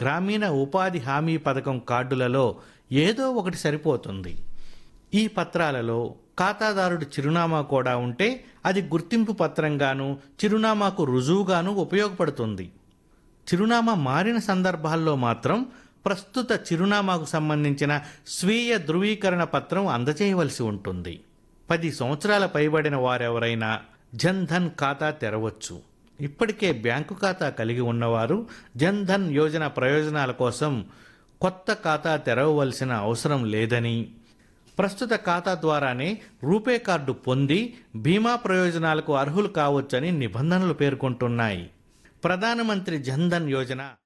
గ్రామీణ ఉపాధి హామీ పథకం కార్డులలో ఏదో ఒకటి సరిపోతుంది ఈ పత్రాలలో ఖాతాదారుడి చిరునామా కూడా ఉంటే అది గుర్తింపు పత్రంగాను చిరునామాకు రుజువుగాను ఉపయోగపడుతుంది చిరునామా మారిన సందర్భాల్లో మాత్రం ప్రస్తుత చిరునామాకు సంబంధించిన స్వీయ ధృవీకరణ పత్రం అందజేయవలసి ఉంటుంది పది సంవత్సరాల పైబడిన వారెవరైనా జన్ ధన్ ఖాతా తెరవచ్చు ఇప్పటికే బ్యాంకు ఖాతా కలిగి ఉన్నవారు జన్ ధన్ యోజన ప్రయోజనాల కోసం కొత్త ఖాతా తెరవవలసిన అవసరం లేదని ప్రస్తుత ఖాతా ద్వారానే రూపే కార్డు పొంది బీమా ప్రయోజనాలకు అర్హులు కావచ్చని నిబంధనలు పేర్కొంటున్నాయి ప్రధానమంత్రి జన్ ధన్ యోజన